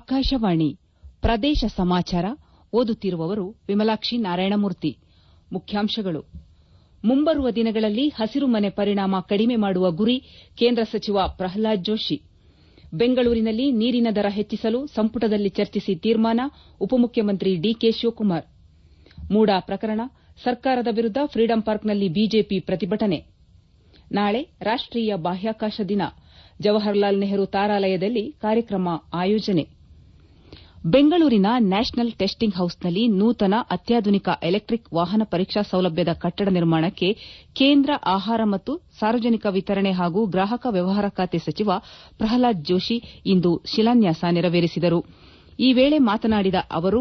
ಆಕಾಶವಾಣಿ ಪ್ರದೇಶ ಸಮಾಚಾರ ಓದುತ್ತಿರುವವರು ವಿಮಲಾಕ್ಷಿ ನಾರಾಯಣಮೂರ್ತಿ ಮುಖ್ಯಾಂಶಗಳು ಮುಂಬರುವ ದಿನಗಳಲ್ಲಿ ಹಸಿರುಮನೆ ಪರಿಣಾಮ ಕಡಿಮೆ ಮಾಡುವ ಗುರಿ ಕೇಂದ್ರ ಸಚಿವ ಪ್ರಹ್ಲಾದ್ ಜೋಶಿ ಬೆಂಗಳೂರಿನಲ್ಲಿ ನೀರಿನ ದರ ಹೆಚ್ಚಿಸಲು ಸಂಪುಟದಲ್ಲಿ ಚರ್ಚಿಸಿ ತೀರ್ಮಾನ ಉಪಮುಖ್ಯಮಂತ್ರಿ ಡಿಕೆ ಶಿವಕುಮಾರ್ ಮೂಡಾ ಪ್ರಕರಣ ಸರ್ಕಾರದ ವಿರುದ್ದ ಫ್ರೀಡಂ ಪಾರ್ಕ್ನಲ್ಲಿ ಬಿಜೆಪಿ ಪ್ರತಿಭಟನೆ ನಾಳೆ ರಾಷ್ಟೀಯ ಬಾಹ್ಯಾಕಾಶ ದಿನ ಜವಾಹರಲಾಲ್ ನೆಹರು ತಾರಾಲಯದಲ್ಲಿ ಕಾರ್ಯಕ್ರಮ ಆಯೋಜನೆ ಬೆಂಗಳೂರಿನ ನ್ಯಾಷನಲ್ ಟೆಸ್ಟಿಂಗ್ ಹೌಸ್ನಲ್ಲಿ ನೂತನ ಅತ್ಯಾಧುನಿಕ ಎಲೆಕ್ಟಿಕ್ ವಾಹನ ಪರೀಕ್ಷಾ ಸೌಲಭ್ಯದ ಕಟ್ಟಡ ನಿರ್ಮಾಣಕ್ಕೆ ಕೇಂದ್ರ ಆಹಾರ ಮತ್ತು ಸಾರ್ವಜನಿಕ ವಿತರಣೆ ಹಾಗೂ ಗ್ರಾಹಕ ವ್ಯವಹಾರ ಖಾತೆ ಸಚಿವ ಪ್ರಹ್ಲಾದ್ ಜೋಶಿ ಇಂದು ಶಿಲಾನ್ಯಾಸ ನೆರವೇರಿಸಿದರು ಈ ವೇಳೆ ಮಾತನಾಡಿದ ಅವರು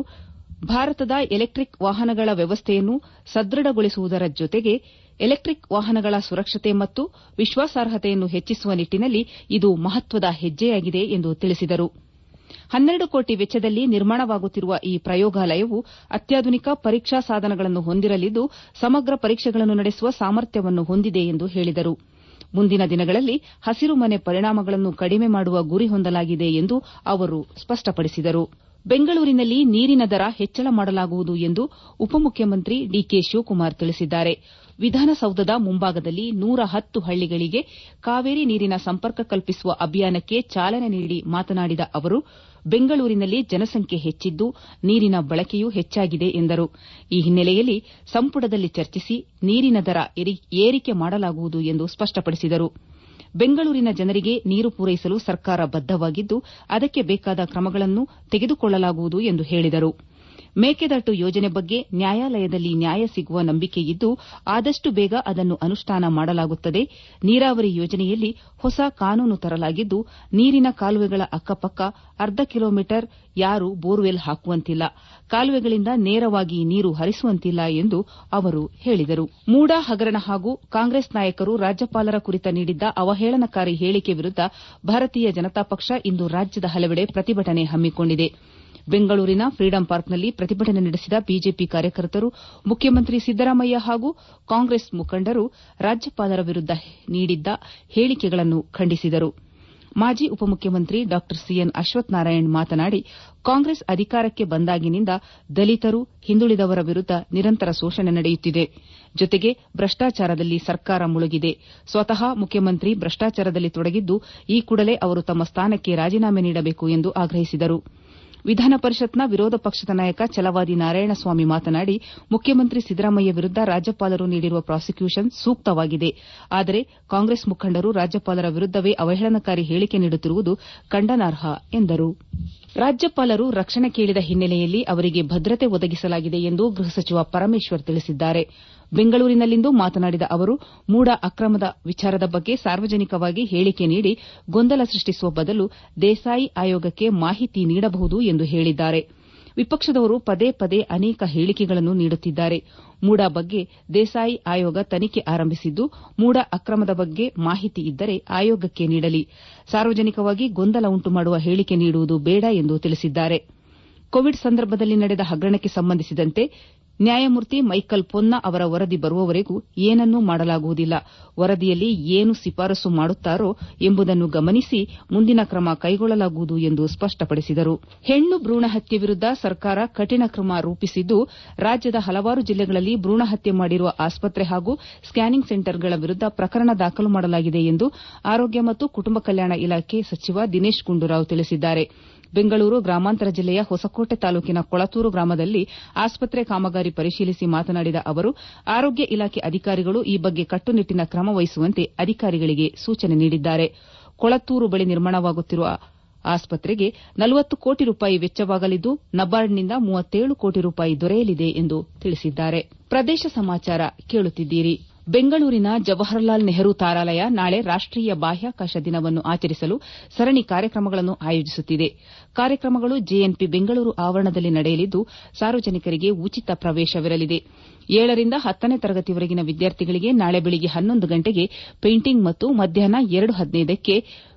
ಭಾರತದ ಎಲೆಕ್ಟಿಕ್ ವಾಹನಗಳ ವ್ಯವಸ್ಥೆಯನ್ನು ಸದೃಢಗೊಳಿಸುವುದರ ಜೊತೆಗೆ ಎಲೆಕ್ಟಿಕ್ ವಾಹನಗಳ ಸುರಕ್ಷತೆ ಮತ್ತು ವಿಶ್ವಾಸಾರ್ಹತೆಯನ್ನು ಹೆಚ್ಚಿಸುವ ನಿಟ್ಟನಲ್ಲಿ ಇದು ಮಹತ್ವದ ಹೆಜ್ಜೆಯಾಗಿದೆ ಎಂದು ತಿಳಿಸಿದರು ಹನ್ನೆರಡು ಕೋಟಿ ವೆಚ್ಚದಲ್ಲಿ ನಿರ್ಮಾಣವಾಗುತ್ತಿರುವ ಈ ಪ್ರಯೋಗಾಲಯವು ಅತ್ಯಾಧುನಿಕ ಪರೀಕ್ಷಾ ಸಾಧನಗಳನ್ನು ಹೊಂದಿರಲಿದ್ದು ಸಮಗ್ರ ಪರೀಕ್ಷೆಗಳನ್ನು ನಡೆಸುವ ಸಾಮರ್ಥ್ಯವನ್ನು ಹೊಂದಿದೆ ಎಂದು ಹೇಳಿದರು ಮುಂದಿನ ದಿನಗಳಲ್ಲಿ ಹಸಿರುಮನೆ ಪರಿಣಾಮಗಳನ್ನು ಕಡಿಮೆ ಮಾಡುವ ಗುರಿ ಹೊಂದಲಾಗಿದೆ ಎಂದು ಅವರು ಸ್ಪಷ್ಟಪಡಿಸಿದರು ಬೆಂಗಳೂರಿನಲ್ಲಿ ನೀರಿನ ದರ ಹೆಚ್ಚಳ ಮಾಡಲಾಗುವುದು ಎಂದು ಉಪಮುಖ್ಯಮಂತ್ರಿ ಡಿಕೆ ಶಿವಕುಮಾರ್ ತಿಳಿಸಿದ್ದಾರೆ ವಿಧಾನಸೌಧದ ಮುಂಭಾಗದಲ್ಲಿ ನೂರ ಹತ್ತು ಹಳ್ಳಿಗಳಿಗೆ ಕಾವೇರಿ ನೀರಿನ ಸಂಪರ್ಕ ಕಲ್ಪಿಸುವ ಅಭಿಯಾನಕ್ಕೆ ಚಾಲನೆ ನೀಡಿ ಮಾತನಾಡಿದ ಅವರು ಬೆಂಗಳೂರಿನಲ್ಲಿ ಜನಸಂಖ್ಯೆ ಹೆಚ್ಚಿದ್ದು ನೀರಿನ ಬಳಕೆಯೂ ಹೆಚ್ಚಾಗಿದೆ ಎಂದರು ಈ ಹಿನ್ನೆಲೆಯಲ್ಲಿ ಸಂಪುಟದಲ್ಲಿ ಚರ್ಚಿಸಿ ನೀರಿನ ದರ ಏರಿಕೆ ಮಾಡಲಾಗುವುದು ಎಂದು ಸ್ಪಷ್ಟಪಡಿಸಿದರು ಬೆಂಗಳೂರಿನ ಜನರಿಗೆ ನೀರು ಪೂರೈಸಲು ಸರ್ಕಾರ ಬದ್ದವಾಗಿದ್ದು ಅದಕ್ಕೆ ಬೇಕಾದ ಕ್ರಮಗಳನ್ನು ತೆಗೆದುಕೊಳ್ಳಲಾಗುವುದು ಎಂದು ಹೇಳಿದರು ಮೇಕೆದಾಟು ಯೋಜನೆ ಬಗ್ಗೆ ನ್ಯಾಯಾಲಯದಲ್ಲಿ ನ್ಯಾಯ ಸಿಗುವ ನಂಬಿಕೆಯಿದ್ದು ಆದಷ್ಟು ಬೇಗ ಅದನ್ನು ಅನುಷ್ಠಾನ ಮಾಡಲಾಗುತ್ತದೆ ನೀರಾವರಿ ಯೋಜನೆಯಲ್ಲಿ ಹೊಸ ಕಾನೂನು ತರಲಾಗಿದ್ದು ನೀರಿನ ಕಾಲುವೆಗಳ ಅಕ್ಕಪಕ್ಕ ಅರ್ಧ ಕಿಲೋಮೀಟರ್ ಯಾರೂ ಬೋರ್ವೆಲ್ ಹಾಕುವಂತಿಲ್ಲ ಕಾಲುವೆಗಳಿಂದ ನೇರವಾಗಿ ನೀರು ಹರಿಸುವಂತಿಲ್ಲ ಎಂದು ಅವರು ಹೇಳಿದರು ಮೂಡಾ ಹಗರಣ ಹಾಗೂ ಕಾಂಗ್ರೆಸ್ ನಾಯಕರು ರಾಜ್ಯಪಾಲರ ಕುರಿತ ನೀಡಿದ್ದ ಅವಹೇಳನಕಾರಿ ಹೇಳಿಕೆ ವಿರುದ್ದ ಭಾರತೀಯ ಜನತಾ ಪಕ್ಷ ಇಂದು ರಾಜ್ಯದ ಹಲವೆಡೆ ಪ್ರತಿಭಟನೆ ಹಮ್ಮಿಕೊಂಡಿದೆ ಬೆಂಗಳೂರಿನ ಫ್ರೀಡಂ ಪಾರ್ಕ್ನಲ್ಲಿ ಪ್ರತಿಭಟನೆ ನಡೆಸಿದ ಬಿಜೆಪಿ ಕಾರ್ಯಕರ್ತರು ಮುಖ್ಯಮಂತ್ರಿ ಸಿದ್ದರಾಮಯ್ಯ ಹಾಗೂ ಕಾಂಗ್ರೆಸ್ ಮುಖಂಡರು ರಾಜ್ಯಪಾಲರ ವಿರುದ್ದ ನೀಡಿದ್ದ ಹೇಳಿಕೆಗಳನ್ನು ಖಂಡಿಸಿದರು ಮಾಜಿ ಉಪಮುಖ್ಯಮಂತ್ರಿ ಡಾ ಸಿಎನ್ ಅಶ್ವತ್ಥನಾರಾಯಣ ಮಾತನಾಡಿ ಕಾಂಗ್ರೆಸ್ ಅಧಿಕಾರಕ್ಕೆ ಬಂದಾಗಿನಿಂದ ದಲಿತರು ಹಿಂದುಳಿದವರ ವಿರುದ್ದ ನಿರಂತರ ಶೋಷಣೆ ನಡೆಯುತ್ತಿದೆ ಜೊತೆಗೆ ಭ್ರಷ್ಟಾಚಾರದಲ್ಲಿ ಸರ್ಕಾರ ಮುಳುಗಿದೆ ಸ್ವತಃ ಮುಖ್ಯಮಂತ್ರಿ ಭ್ರಷ್ಟಾಚಾರದಲ್ಲಿ ತೊಡಗಿದ್ದು ಈ ಕೂಡಲೇ ಅವರು ತಮ್ಮ ಸ್ಥಾನಕ್ಕೆ ರಾಜೀನಾಮೆ ನೀಡಬೇಕು ಎಂದು ಆಗ್ರಹಿಸಿದರು ವಿಧಾನ ಪರಿಷತ್ನ ವಿರೋಧ ಪಕ್ಷದ ನಾಯಕ ಛಲವಾದಿ ನಾರಾಯಣಸ್ವಾಮಿ ಮಾತನಾಡಿ ಮುಖ್ಯಮಂತ್ರಿ ಸಿದ್ದರಾಮಯ್ಯ ವಿರುದ್ದ ರಾಜ್ಯಪಾಲರು ನೀಡಿರುವ ಪ್ರಾಸಿಕ್ಯೂಷನ್ ಸೂಕ್ತವಾಗಿದೆ ಆದರೆ ಕಾಂಗ್ರೆಸ್ ಮುಖಂಡರು ರಾಜ್ಯಪಾಲರ ವಿರುದ್ದವೇ ಅವಹೇಳನಕಾರಿ ಹೇಳಿಕೆ ನೀಡುತ್ತಿರುವುದು ಖಂಡನಾರ್ಹ ಎಂದರು ರಾಜ್ಯಪಾಲರು ರಕ್ಷಣೆ ಕೇಳಿದ ಹಿನ್ನೆಲೆಯಲ್ಲಿ ಅವರಿಗೆ ಭದ್ರತೆ ಒದಗಿಸಲಾಗಿದೆ ಎಂದು ಗೃಹ ಸಚಿವ ಪರಮೇಶ್ವರ್ ತಿಳಿಸಿದ್ದಾರೆ ಬೆಂಗಳೂರಿನಲ್ಲಿಂದು ಮಾತನಾಡಿದ ಅವರು ಮೂಡಾ ಅಕ್ರಮದ ವಿಚಾರದ ಬಗ್ಗೆ ಸಾರ್ವಜನಿಕವಾಗಿ ಹೇಳಿಕೆ ನೀಡಿ ಗೊಂದಲ ಸೃಷ್ಟಿಸುವ ಬದಲು ದೇಸಾಯಿ ಆಯೋಗಕ್ಕೆ ಮಾಹಿತಿ ನೀಡಬಹುದು ಎಂದು ಹೇಳಿದ್ದಾರೆ ವಿಪಕ್ಷದವರು ಪದೇ ಪದೇ ಅನೇಕ ಹೇಳಿಕೆಗಳನ್ನು ನೀಡುತ್ತಿದ್ದಾರೆ ಮೂಡಾ ಬಗ್ಗೆ ದೇಸಾಯಿ ಆಯೋಗ ತನಿಖೆ ಆರಂಭಿಸಿದ್ದು ಮೂಡಾ ಅಕ್ರಮದ ಬಗ್ಗೆ ಮಾಹಿತಿ ಇದ್ದರೆ ಆಯೋಗಕ್ಕೆ ನೀಡಲಿ ಸಾರ್ವಜನಿಕವಾಗಿ ಗೊಂದಲ ಉಂಟು ಮಾಡುವ ಹೇಳಿಕೆ ನೀಡುವುದು ಬೇಡ ಎಂದು ತಿಳಿಸಿದ್ದಾರೆ ಕೋವಿಡ್ ಸಂದರ್ಭದಲ್ಲಿ ನಡೆದ ಹಗರಣಕ್ಕೆ ಸಂಬಂಧಿಸಿದಂತೆ ನ್ಯಾಯಮೂರ್ತಿ ಮೈಕಲ್ ಪೊನ್ನ ಅವರ ವರದಿ ಬರುವವರೆಗೂ ಏನನ್ನೂ ಮಾಡಲಾಗುವುದಿಲ್ಲ ವರದಿಯಲ್ಲಿ ಏನು ಶಿಫಾರಸು ಮಾಡುತ್ತಾರೋ ಎಂಬುದನ್ನು ಗಮನಿಸಿ ಮುಂದಿನ ಕ್ರಮ ಕೈಗೊಳ್ಳಲಾಗುವುದು ಎಂದು ಸ್ಪಷ್ಟಪಡಿಸಿದರು ಹೆಣ್ಣು ಭ್ರೂಣ ಹತ್ಯೆ ವಿರುದ್ದ ಸರ್ಕಾರ ಕಠಿಣ ಕ್ರಮ ರೂಪಿಸಿದ್ದು ರಾಜ್ಯದ ಹಲವಾರು ಜಿಲ್ಲೆಗಳಲ್ಲಿ ಭ್ರೂಣ ಹತ್ಯೆ ಮಾಡಿರುವ ಆಸ್ಪತ್ರೆ ಹಾಗೂ ಸ್ಕ್ಯಾನಿಂಗ್ ಸೆಂಟರ್ಗಳ ವಿರುದ್ದ ಪ್ರಕರಣ ದಾಖಲು ಮಾಡಲಾಗಿದೆ ಎಂದು ಆರೋಗ್ಯ ಮತ್ತು ಕುಟುಂಬ ಕಲ್ಯಾಣ ಇಲಾಖೆ ಸಚಿವ ದಿನೇಶ್ ಗುಂಡೂರಾವ್ ತಿಳಿಸಿದ್ದಾರೆ ಬೆಂಗಳೂರು ಗ್ರಾಮಾಂತರ ಜಿಲ್ಲೆಯ ಹೊಸಕೋಟೆ ತಾಲೂಕಿನ ಕೊಳತೂರು ಗ್ರಾಮದಲ್ಲಿ ಆಸ್ಪತ್ರೆ ಕಾಮಗಾರಿ ಪರಿಶೀಲಿಸಿ ಮಾತನಾಡಿದ ಅವರು ಆರೋಗ್ಯ ಇಲಾಖೆ ಅಧಿಕಾರಿಗಳು ಈ ಬಗ್ಗೆ ಕಟ್ಟುನಿಟ್ಟಿನ ಕ್ರಮ ವಹಿಸುವಂತೆ ಅಧಿಕಾರಿಗಳಿಗೆ ಸೂಚನೆ ನೀಡಿದ್ದಾರೆ ಕೊಳತೂರು ಬಳಿ ನಿರ್ಮಾಣವಾಗುತ್ತಿರುವ ಆಸ್ಪತ್ರೆಗೆ ನಲವತ್ತು ಕೋಟಿ ರೂಪಾಯಿ ವೆಚ್ಚವಾಗಲಿದ್ದು ನಬಾರ್ಡ್ನಿಂದ ಮೂವತ್ತೇಳು ಕೋಟಿ ರೂಪಾಯಿ ದೊರೆಯಲಿದೆ ಎಂದು ತಿಳಿಸಿದ್ದಾರೆ ಪ್ರದೇಶ ಸಮಾಚಾರ ಕೇಳುತ್ತಿದ್ದೀರಿ ಬೆಂಗಳೂರಿನ ಜವಾಹರಲಾಲ್ ನೆಹರು ತಾರಾಲಯ ನಾಳೆ ರಾಷ್ಟೀಯ ಬಾಹ್ಯಾಕಾಶ ದಿನವನ್ನು ಆಚರಿಸಲು ಸರಣಿ ಕಾರ್ಯಕ್ರಮಗಳನ್ನು ಆಯೋಜಿಸುತ್ತಿದೆ ಕಾರ್ಯಕ್ರಮಗಳು ಜೆಎನ್ಪಿ ಬೆಂಗಳೂರು ಆವರಣದಲ್ಲಿ ನಡೆಯಲಿದ್ದು ಸಾರ್ವಜನಿಕರಿಗೆ ಉಚಿತ ಪ್ರವೇಶವಿರಲಿದೆ ಏಳರಿಂದ ಹತ್ತನೇ ತರಗತಿವರೆಗಿನ ವಿದ್ಯಾರ್ಥಿಗಳಿಗೆ ನಾಳೆ ಬೆಳಗ್ಗೆ ಹನ್ನೊಂದು ಗಂಟೆಗೆ ಪೇಂಟಿಂಗ್ ಮತ್ತು ಮಧ್ಯಾಹ್ನ ಎರಡು ಹದಿನೈದಕ್ಕೆ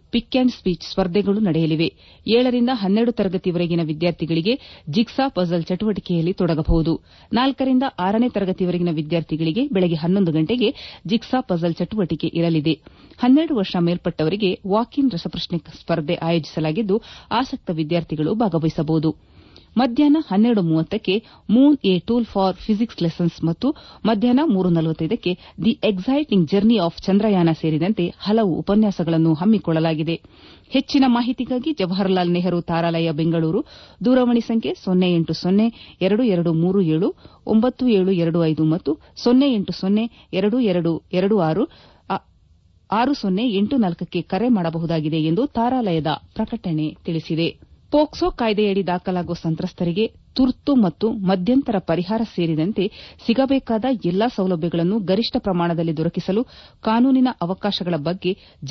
ಪಿಕ್ ಅಂಡ್ ಸ್ಪೀಚ್ ಸ್ಪರ್ಧೆಗಳು ನಡೆಯಲಿವೆ ಏಳರಿಂದ ಹನ್ನೆರಡು ತರಗತಿವರೆಗಿನ ವಿದ್ಯಾರ್ಥಿಗಳಿಗೆ ಜಿಗ್ಸಾ ಪಜಲ್ ಚಟುವಟಿಕೆಯಲ್ಲಿ ತೊಡಗಬಹುದು ನಾಲ್ಕರಿಂದ ಆರನೇ ತರಗತಿವರೆಗಿನ ವಿದ್ಯಾರ್ಥಿಗಳಿಗೆ ಬೆಳಗ್ಗೆ ಹನ್ನೊಂದು ಗಂಟೆಗೆ ಜಿಗ್ಸಾ ಪಜಲ್ ಚಟುವಟಿಕೆ ಇರಲಿದೆ ಹನ್ನೆರಡು ವರ್ಷ ಮೇಲ್ಪಟ್ಟವರಿಗೆ ವಾಕ್ ಇನ್ ರಸಪ್ರಶ್ನೆ ಸ್ಪರ್ಧೆ ಆಯೋಜಿಸಲಾಗಿದ್ದು ಆಸಕ್ತ ವಿದ್ಯಾರ್ಥಿಗಳು ಭಾಗವಹಿಸಬಹುದು ಮಧ್ಯಾಹ್ನ ಹನ್ನೆರಡು ಮೂವತ್ತಕ್ಕೆ moon a tool for physics lessons ಮತ್ತು ಮಧ್ಯಾಹ್ನ ಮೂರು ನಲವತ್ತೈದಕ್ಕೆ the exciting journey of Chandrayaan ಸೇರಿದಂತೆ ಹಲವು ಉಪನ್ಯಾಸಗಳನ್ನು ಹಮ್ಮಿಕೊಳ್ಳಲಾಗಿದೆ ಹೆಚ್ಚಿನ ಮಾಹಿತಿಗಾಗಿ ಜವಾಹರಲಾಲ್ ನೆಹರು ತಾರಾಲಯ ಬೆಂಗಳೂರು ದೂರವಾಣಿ ಸಂಖ್ಯೆ ಸೊನ್ನೆ ಎಂಟು ಸೊನ್ನೆ ಎರಡು ಎರಡು ಮೂರು ಏಳು ಒಂಬತ್ತು ಏಳು ಎರಡು ಐದು ಮತ್ತು ಸೊನ್ನೆ ಎಂಟು ಸೊನ್ನೆ ಎರಡು ಎರಡು ಎರಡು ಆರು ಆರು ಸೊನ್ನೆ ಎಂಟು ನಾಲ್ಕಕ್ಕೆ ಕರೆ ಮಾಡಬಹುದಾಗಿದೆ ಎಂದು ತಾರಾಲಯದ ಪ್ರಕಟಣೆ ತಿಳಿಸಿದೆ ಪೋಕ್ಸೋ ಕಾಯ್ದೆಯಡಿ ದಾಖಲಾಗುವ ಸಂತ್ರಸ್ತರಿಗೆ ತುರ್ತು ಮತ್ತು ಮಧ್ಯಂತರ ಪರಿಹಾರ ಸೇರಿದಂತೆ ಸಿಗಬೇಕಾದ ಎಲ್ಲಾ ಸೌಲಭ್ಯಗಳನ್ನು ಗರಿಷ್ಠ ಪ್ರಮಾಣದಲ್ಲಿ ದೊರಕಿಸಲು ಕಾನೂನಿನ ಅವಕಾಶಗಳ ಬಗ್ಗೆ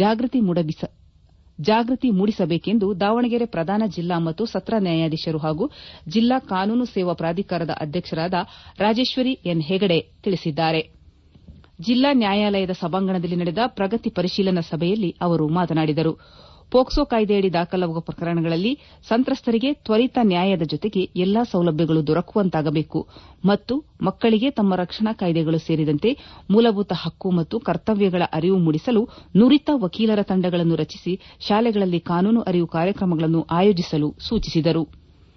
ಜಾಗೃತಿ ಮೂಡಿಸಬೇಕೆಂದು ದಾವಣಗೆರೆ ಪ್ರಧಾನ ಜಿಲ್ಲಾ ಮತ್ತು ಸತ್ರ ನ್ಯಾಯಾಧೀಶರು ಹಾಗೂ ಜಿಲ್ಲಾ ಕಾನೂನು ಸೇವಾ ಪ್ರಾಧಿಕಾರದ ಅಧ್ಯಕ್ಷರಾದ ರಾಜೇಶ್ವರಿ ಎನ್ ಹೆಗಡೆ ತಿಳಿಸಿದ್ದಾರೆ ಜಿಲ್ಲಾ ನ್ಯಾಯಾಲಯದ ಸಭಾಂಗಣದಲ್ಲಿ ನಡೆದ ಪ್ರಗತಿ ಪರಿಶೀಲನಾ ಸಭೆಯಲ್ಲಿ ಅವರು ಮಾತನಾಡಿದರು ಪೋಕ್ಸೋ ಕಾಯ್ದೆಯಡಿ ದಾಖಲಾಗುವ ಪ್ರಕರಣಗಳಲ್ಲಿ ಸಂತ್ರಸ್ತರಿಗೆ ತ್ವರಿತ ನ್ಯಾಯದ ಜೊತೆಗೆ ಎಲ್ಲಾ ಸೌಲಭ್ಯಗಳು ದೊರಕುವಂತಾಗಬೇಕು ಮತ್ತು ಮಕ್ಕಳಿಗೆ ತಮ್ಮ ರಕ್ಷಣಾ ಕಾಯ್ದೆಗಳು ಸೇರಿದಂತೆ ಮೂಲಭೂತ ಹಕ್ಕು ಮತ್ತು ಕರ್ತವ್ಯಗಳ ಅರಿವು ಮೂಡಿಸಲು ನುರಿತ ವಕೀಲರ ತಂಡಗಳನ್ನು ರಚಿಸಿ ಶಾಲೆಗಳಲ್ಲಿ ಕಾನೂನು ಅರಿವು ಕಾರ್ಯಕ್ರಮಗಳನ್ನು ಆಯೋಜಿಸಲು ಸೂಚಿಸಿದರು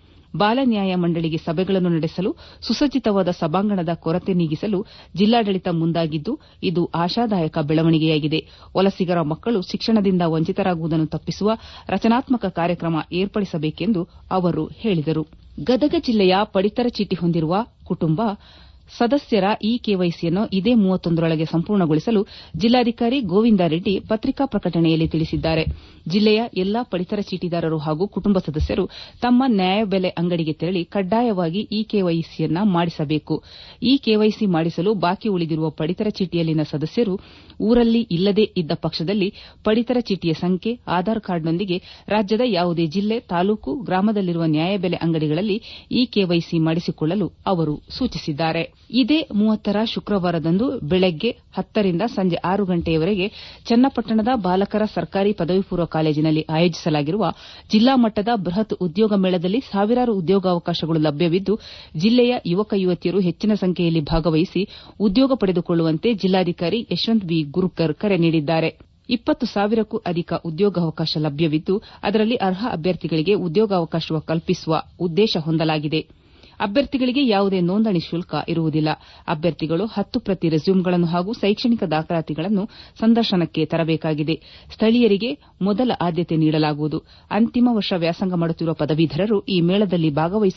ಬಾಲ ನ್ಯಾಯ ಮಂಡಳಿಗೆ ಸಭೆಗಳನ್ನು ನಡೆಸಲು ಸುಸಜ್ಜಿತವಾದ ಸಭಾಂಗಣದ ಕೊರತೆ ನೀಗಿಸಲು ಜಿಲ್ಲಾಡಳಿತ ಮುಂದಾಗಿದ್ದು ಇದು ಆಶಾದಾಯಕ ಬೆಳವಣಿಗೆಯಾಗಿದೆ ವಲಸಿಗರ ಮಕ್ಕಳು ಶಿಕ್ಷಣದಿಂದ ವಂಚಿತರಾಗುವುದನ್ನು ತಪ್ಪಿಸುವ ರಚನಾತ್ಮಕ ಕಾರ್ಯಕ್ರಮ ಏರ್ಪಡಿಸಬೇಕೆಂದು ಅವರು ಹೇಳಿದರು ಗದಗ ಜಿಲ್ಲೆಯ ಪಡಿತರ ಚೀಟಿ ಹೊಂದಿರುವ ಕುಟುಂಬ ಸದಸ್ಯರ ಇ ಕೆವೈಸಿಯನ್ನು ಇದೇ ಮೂವತ್ತೊಂದರೊಳಗೆ ಸಂಪೂರ್ಣಗೊಳಿಸಲು ಜಿಲ್ಲಾಧಿಕಾರಿ ಗೋವಿಂದ ರೆಡ್ಡಿ ಪತ್ರಿಕಾ ಪ್ರಕಟಣೆಯಲ್ಲಿ ತಿಳಿಸಿದ್ದಾರೆ ಜಿಲ್ಲೆಯ ಎಲ್ಲಾ ಪಡಿತರ ಚೀಟಿದಾರರು ಹಾಗೂ ಕುಟುಂಬ ಸದಸ್ಯರು ತಮ್ಮ ನ್ಯಾಯಬೆಲೆ ಅಂಗಡಿಗೆ ತೆರಳಿ ಕಡ್ಡಾಯವಾಗಿ ಇ ಕೆವೈಸಿಯನ್ನು ಮಾಡಿಸಬೇಕು ಇ ಕೆವೈಸಿ ಮಾಡಿಸಲು ಬಾಕಿ ಉಳಿದಿರುವ ಪಡಿತರ ಚೀಟಿಯಲ್ಲಿನ ಸದಸ್ಯರು ಊರಲ್ಲಿ ಇಲ್ಲದೇ ಇದ್ದ ಪಕ್ಷದಲ್ಲಿ ಪಡಿತರ ಚೀಟಿಯ ಸಂಖ್ಯೆ ಆಧಾರ್ ಕಾರ್ಡ್ನೊಂದಿಗೆ ರಾಜ್ಯದ ಯಾವುದೇ ಜಿಲ್ಲೆ ತಾಲೂಕು ಗ್ರಾಮದಲ್ಲಿರುವ ನ್ಯಾಯಬೆಲೆ ಅಂಗಡಿಗಳಲ್ಲಿ ಇ ಕೆವೈಸಿ ಮಾಡಿಸಿಕೊಳ್ಳಲು ಅವರು ಸೂಚಿಸಿದ್ದಾರೆ ಇದೇ ಮೂವತ್ತರ ಶುಕ್ರವಾರದಂದು ಬೆಳಗ್ಗೆ ಹತ್ತರಿಂದ ಸಂಜೆ ಆರು ಗಂಟೆಯವರೆಗೆ ಚನ್ನಪಟ್ಟಣದ ಬಾಲಕರ ಸರ್ಕಾರಿ ಪದವಿ ಪೂರ್ವ ಕಾಲೇಜಿನಲ್ಲಿ ಆಯೋಜಿಸಲಾಗಿರುವ ಜಿಲ್ಲಾ ಮಟ್ಟದ ಬೃಹತ್ ಉದ್ಯೋಗ ಮೇಳದಲ್ಲಿ ಸಾವಿರಾರು ಉದ್ಯೋಗಾವಕಾಶಗಳು ಲಭ್ಯವಿದ್ದು ಜಿಲ್ಲೆಯ ಯುವಕ ಯುವತಿಯರು ಹೆಚ್ಚಿನ ಸಂಖ್ಯೆಯಲ್ಲಿ ಭಾಗವಹಿಸಿ ಉದ್ಯೋಗ ಪಡೆದುಕೊಳ್ಳುವಂತೆ ಜಿಲ್ಲಾಧಿಕಾರಿ ಯಶವಂತ್ ಬಿ ಗುರುಕರ್ ಕರೆ ನೀಡಿದ್ದಾರೆ ಇಪ್ಪತ್ತು ಸಾವಿರಕ್ಕೂ ಅಧಿಕ ಉದ್ಯೋಗಾವಕಾಶ ಲಭ್ಯವಿದ್ದು ಅದರಲ್ಲಿ ಅರ್ಹ ಅಭ್ಯರ್ಥಿಗಳಿಗೆ ಉದ್ಯೋಗಾವಕಾಶ ಕಲ್ಪಿಸುವ ಉದ್ದೇಶ ಹೊಂದಲಾಗಿದೆ ಅಭ್ಯರ್ಥಿಗಳಿಗೆ ಯಾವುದೇ ನೋಂದಣಿ ಶುಲ್ಕ ಇರುವುದಿಲ್ಲ ಅಭ್ಯರ್ಥಿಗಳು ಹತ್ತು ಪ್ರತಿ ರೆಸ್ಯೂಮ್ಗಳನ್ನು ಹಾಗೂ ಶೈಕ್ಷಣಿಕ ದಾಖಲಾತಿಗಳನ್ನು ಸಂದರ್ಶನಕ್ಕೆ ತರಬೇಕಾಗಿದೆ ಸ್ಥಳೀಯರಿಗೆ ಮೊದಲ ಆದ್ಯತೆ ನೀಡಲಾಗುವುದು ಅಂತಿಮ ವರ್ಷ ವ್ಯಾಸಂಗ ಮಾಡುತ್ತಿರುವ ಪದವೀಧರರು ಈ ಮೇಳದಲ್ಲಿ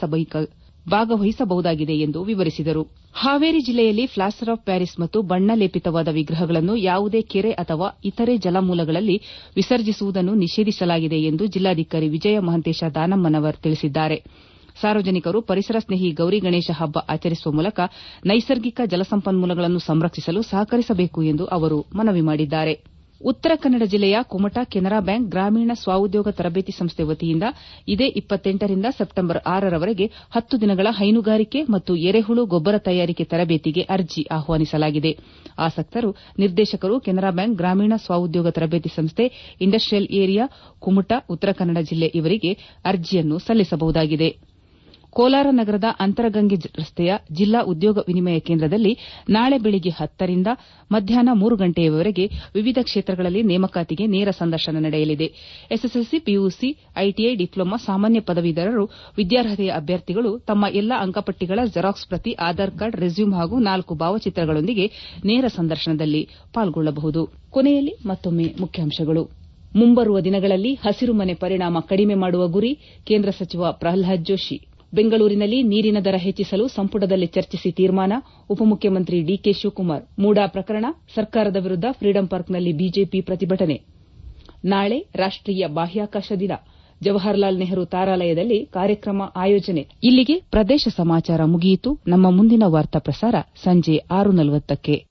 ಭಾಗವಹಿಸಬಹುದಾಗಿದೆ ಎಂದು ವಿವರಿಸಿದರು ಹಾವೇರಿ ಜಿಲ್ಲೆಯಲ್ಲಿ ಪ್ಲಾಸ್ಟರ್ ಆಫ್ ಪ್ಯಾರಿಸ್ ಮತ್ತು ಬಣ್ಣ ಲೇಪಿತವಾದ ವಿಗ್ರಹಗಳನ್ನು ಯಾವುದೇ ಕೆರೆ ಅಥವಾ ಇತರೆ ಜಲಮೂಲಗಳಲ್ಲಿ ವಿಸರ್ಜಿಸುವುದನ್ನು ನಿಷೇಧಿಸಲಾಗಿದೆ ಎಂದು ಜಿಲ್ಲಾಧಿಕಾರಿ ವಿಜಯ ಮಹಂತೇಶ ದಾನಮ್ಮನವರ್ ತಿಳಿಸಿದ್ದಾರೆ ಸಾರ್ವಜನಿಕರು ಪರಿಸರ ಸ್ನೇಹಿ ಗೌರಿ ಗಣೇಶ ಹಬ್ಬ ಆಚರಿಸುವ ಮೂಲಕ ನೈಸರ್ಗಿಕ ಜಲಸಂಪನ್ಮೂಲಗಳನ್ನು ಸಂರಕ್ಷಿಸಲು ಸಹಕರಿಸಬೇಕು ಎಂದು ಅವರು ಮನವಿ ಮಾಡಿದ್ದಾರೆ ಉತ್ತರ ಕನ್ನಡ ಜಿಲ್ಲೆಯ ಕುಮಟಾ ಕೆನರಾ ಬ್ಯಾಂಕ್ ಗ್ರಾಮೀಣ ಸ್ವಉದ್ಯೋಗ ತರಬೇತಿ ಸಂಸ್ಥೆ ವತಿಯಿಂದ ಇದೇ ರಿಂದ ಸೆಪ್ಟೆಂಬರ್ ಆರರವರೆಗೆ ಹತ್ತು ದಿನಗಳ ಹೈನುಗಾರಿಕೆ ಮತ್ತು ಎರೆಹುಳು ಗೊಬ್ಬರ ತಯಾರಿಕೆ ತರಬೇತಿಗೆ ಅರ್ಜಿ ಆಹ್ವಾನಿಸಲಾಗಿದೆ ಆಸಕ್ತರು ನಿರ್ದೇಶಕರು ಕೆನರಾ ಬ್ಯಾಂಕ್ ಗ್ರಾಮೀಣ ಸ್ವಉದ್ಯೋಗ ತರಬೇತಿ ಸಂಸ್ಥೆ ಇಂಡಸ್ಟ್ರಿಯಲ್ ಏರಿಯಾ ಕುಮಟಾ ಉತ್ತರ ಕನ್ನಡ ಜಿಲ್ಲೆ ಇವರಿಗೆ ಅರ್ಜಿಯನ್ನು ಸಲ್ಲಿಸಬಹುದಾಗಿದೆ ಕೋಲಾರ ನಗರದ ಅಂತರಗಂಗೆ ರಸ್ತೆಯ ಜಿಲ್ಲಾ ಉದ್ಯೋಗ ವಿನಿಮಯ ಕೇಂದ್ರದಲ್ಲಿ ನಾಳೆ ಬೆಳಗ್ಗೆ ಹತ್ತರಿಂದ ಮಧ್ಯಾಹ್ನ ಮೂರು ಗಂಟೆಯವರೆಗೆ ವಿವಿಧ ಕ್ಷೇತ್ರಗಳಲ್ಲಿ ನೇಮಕಾತಿಗೆ ನೇರ ಸಂದರ್ಶನ ನಡೆಯಲಿದೆ ಎಸ್ಎಸ್ಎಲ್ಸಿ ಪಿಯುಸಿ ಐಟಿಐ ಡಿಪ್ಲೊಮಾ ಸಾಮಾನ್ಯ ಪದವೀಧರರು ವಿದ್ಯಾರ್ಹತೆಯ ಅಭ್ಯರ್ಥಿಗಳು ತಮ್ಮ ಎಲ್ಲಾ ಅಂಕಪಟ್ಟಿಗಳ ಜೆರಾಕ್ಸ್ ಪ್ರತಿ ಆಧಾರ್ ಕಾರ್ಡ್ ರೆಸ್ಯೂಮ್ ಹಾಗೂ ನಾಲ್ಕು ಭಾವಚಿತ್ರಗಳೊಂದಿಗೆ ನೇರ ಸಂದರ್ಶನದಲ್ಲಿ ಪಾಲ್ಗೊಳ್ಳಬಹುದು ಕೊನೆಯಲ್ಲಿ ಮತ್ತೊಮ್ಮೆ ಮುಖ್ಯಾಂಶಗಳು ಮುಂಬರುವ ದಿನಗಳಲ್ಲಿ ಹಸಿರುಮನೆ ಪರಿಣಾಮ ಕಡಿಮೆ ಮಾಡುವ ಗುರಿ ಕೇಂದ್ರ ಸಚಿವ ಪ್ರಹ್ಲಾದ್ ಜೋಶಿ ಬೆಂಗಳೂರಿನಲ್ಲಿ ನೀರಿನ ದರ ಹೆಚ್ಚಿಸಲು ಸಂಪುಟದಲ್ಲಿ ಚರ್ಚಿಸಿ ತೀರ್ಮಾನ ಉಪಮುಖ್ಯಮಂತ್ರಿ ಡಿಕೆ ಶಿವಕುಮಾರ್ ಮೂಡಾ ಪ್ರಕರಣ ಸರ್ಕಾರದ ವಿರುದ್ದ ಫ್ರೀಡಂ ಪಾರ್ಕ್ನಲ್ಲಿ ಬಿಜೆಪಿ ಪ್ರತಿಭಟನೆ ನಾಳೆ ರಾಷ್ಟೀಯ ಬಾಹ್ಯಾಕಾಶ ದಿನ ಜವಾಹರಲಾಲ್ ನೆಹರು ತಾರಾಲಯದಲ್ಲಿ ಕಾರ್ಯಕ್ರಮ ಆಯೋಜನೆ ಇಲ್ಲಿಗೆ ಪ್ರದೇಶ ಸಮಾಚಾರ ಮುಗಿಯಿತು ನಮ್ಮ ಮುಂದಿನ ವಾರ್ತಾ ಪ್ರಸಾರ ಸಂಜೆ ಆರು ನಲವತ್ತಕ್ಕೆ